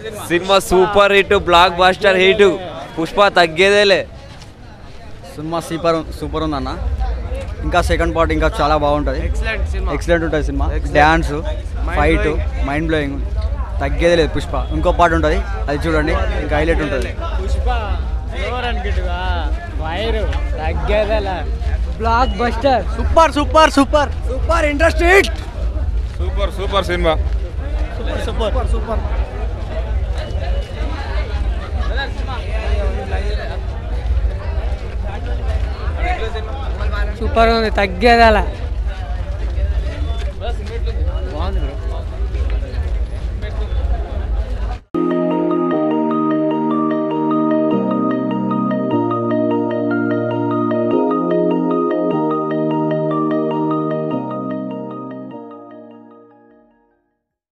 cinema super hit blockbuster hit Pushpa తగ్గేదేలే సినిమా super super ఉందన్న ఇంకా సెకండ్ పార్ట్ ఇంకా చాలా బాగుంటుంది ఎక్సలెంట్ ఉంటుంది సినిమా డ్యాన్స్ ఫైట్ మైండ్ బ్లోయింగ్ తగ్గేదే లేదు పుష్ప ఇంకో పార్ట్ ఉంటుంది అది చూడండి ఇంకా హైలైట్ ఉంటుంది పుష్ప అనుకుంటుగా వైరు తగ్గేదలా blockbuster super super super super interesting super super సినిమా సూపర్ సూపర్ సూపర్ ఉంది తగ్గేదలా బాగుంది బ్రో